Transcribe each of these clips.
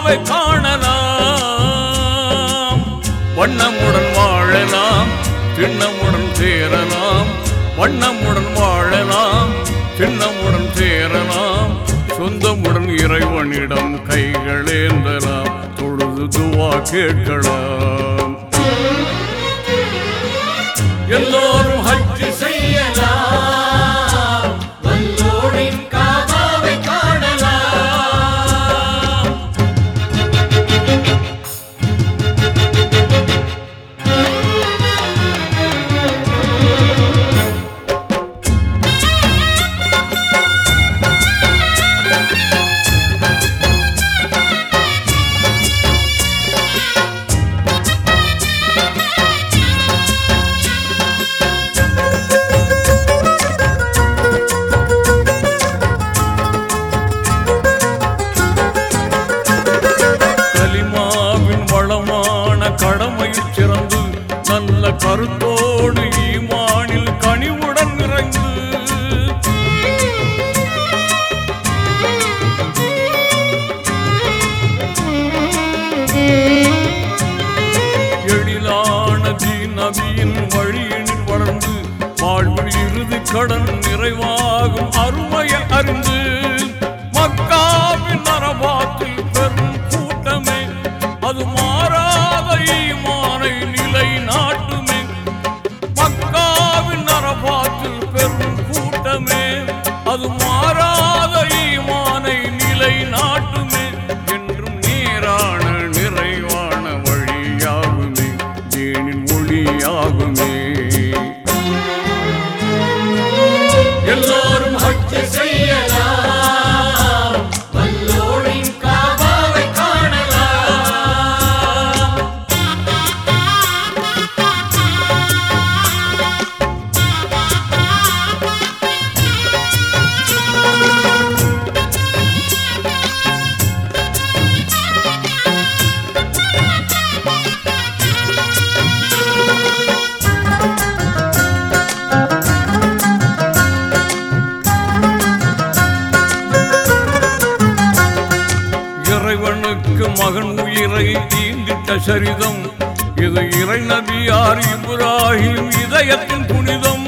காபாவை காணலாம் வண்ணமுடன் வாழலாம் திண்ணமுடன் சேரலாம் வண்ணமுடன் வாழலாம் திண்ணமுடன் சேரலாம் சொந்தமுடன் இறைவனிடம் கைகளேந்தலாம் தொழுது துவா கேட்கலாம் எல்லோரும் ஹஜ்ஜு செய்யலாம் வல்லோரின் காபாவை காணலாம் கலிமாவின் வளமான கடமையில் சிறந்து நல்ல கருத்தோடு ஈமானில் கனிவுடன் நிறைந்து எழிலான தீன் நபியின் வழியினில் வளர்ந்து வாழ்வில் இறுதி கடன் நிறைவாகும் அருமையை அறிந்து மக்காவின் நரபாத்தில் பெரும் கூட்டமே அது மாறாத ஈமானை நிலை நாட்டுமே மக்காவின் நரபாத்தில் பெரும் கூட்டமே அது மாறாத ஈமானை நிலை நாட்டுமே என்றும் நேரான நிறைவான வழியாகுமே தேனின் ஒளியாகுமே எல்லோரும் ஹஜ்ஜு செய்யலாம் வல்லோரின் காபாவை காணலாம் இறைவனுக்கு மகன் உயிரை ஈந்திட்ட சரிதம் இது இறை நபியார் இப்ராஹிம் இதயத்தின் புனிதம்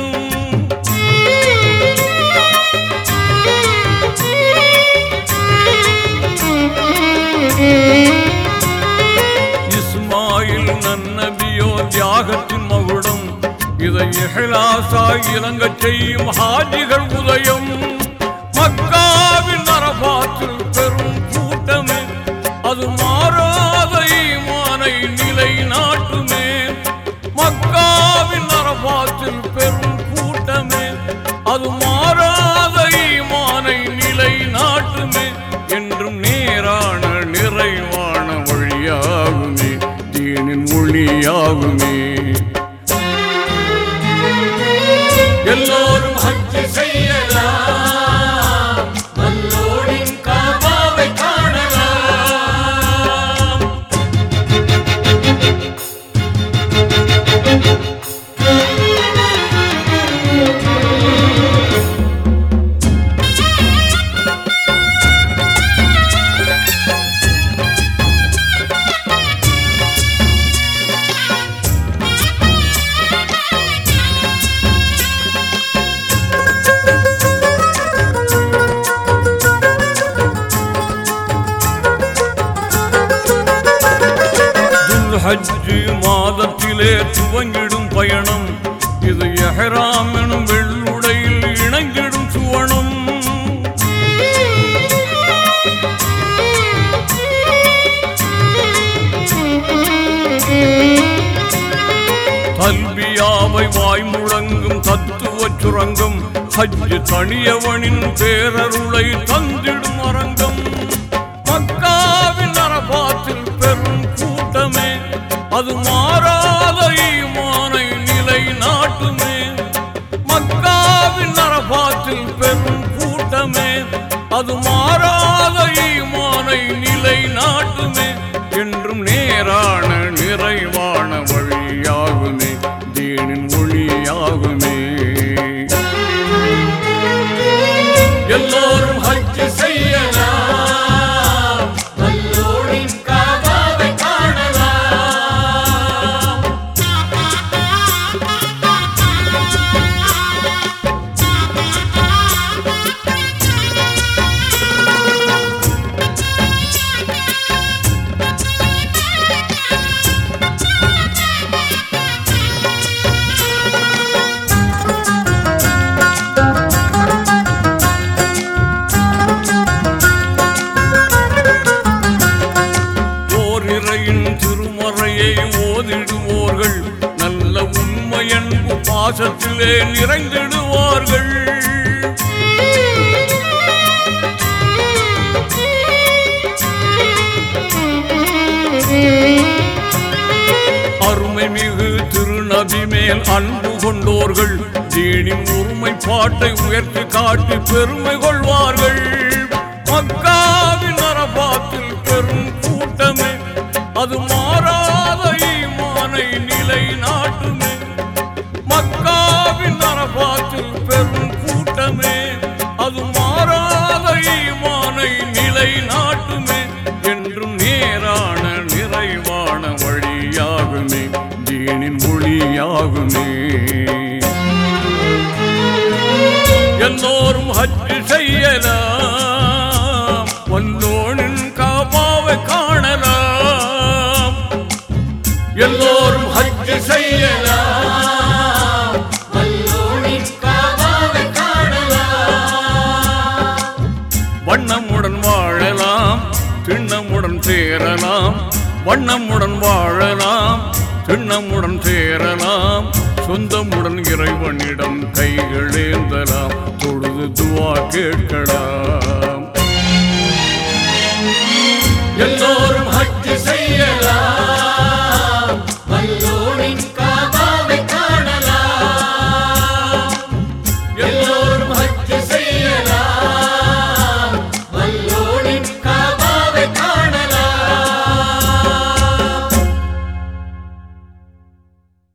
இஸ்மாயில் நன்னபியோ தியாகத்தின் மகுடம் இதை இஹ்லாசாய் இறங்கச் செய்யும் ஹாஜிகள் உதயம் மக்காவின் நரபாத்தில் பெரும் கூட்டமே அது மாறாத ஈமானை நிலை நாட்டுமே மக்காவின் நரபாத்தில் பெரும் கூட்டமே அது மாறாத ஈமானை நிலை நாட்டுமே என்றும் நேரான நிறைவான வழியாகுமே தீனின் ஒளியாகுமே எல்லோரும் ஹஜ்ஜு செய்யலாம் வல்லோரின் காபாவை காணலாம் துல்ஹஜ் மாதத்திலே துவங்கிடும் பயணம் இது எஹராம் எனும் வெள்ளுடையில் இணங்கிடும் சுவனம் கல்வியாவை வாய் முழங்கும் தத்துவ சுரங்கம் ஹஜ் தனியவனின் பேரருளை தந்திடும் அரங்கம் மக்காவின் அரபாத்தில் பெரும் கூட்டமே அது மாறாத ஈமானை நிலை நாட்டுமே மக்காவின் அரபாத்தில் பெரும் கூட்டமே அது மாறாத ஈமானை நிலை நாட்டுமே என்றும் நேரான நிறைவான வழியாகுமே தீனின் ஒளியாகுமே எல்லோரும் ஹஜ்ஜு செய்யலாம் வல்லோரின் வாழ்விலே நிறைந்திடுவார்கள் அருமை மிகு திருநபி மேல் அன்பு கொண்டோர்கள் தீனின் ஒருமைப்பாட்டை உயர்த்தி காட்டி பெருமை கொள்வார்கள் மக்காவின் அரபாத்தில் பெரும் கூட்டமே அது மாறாத ஈமானை நிலை நாட்டுமே மக்காவின் அரபாத்தில் பெரும் கூட்டமே அது மாறாத ஈமானை நிலை நாட்டுமே என்றும் நேரான நிறைவான வழியாகுமே தீனின் மொழியாகுமே எல்லோரும் ஹஜ் செய்யலாம் வல்லோனின் காபாவை காணலாம் எல்லோரும் ஹஜ் செய்யலாம் வல்லோனின் காபாவை காணலாம் வண்ணமுடன் வாழலாம் திண்ணமுடன் சேரலாம் வண்ணமுடன் வாழலாம் திண்ணமுடன் சேரலாம் சொந்தமுடன் இறைவனிடம் கைகளேந்தலாம் தொழுது துவா கேட்கலாம் எல்லோரும்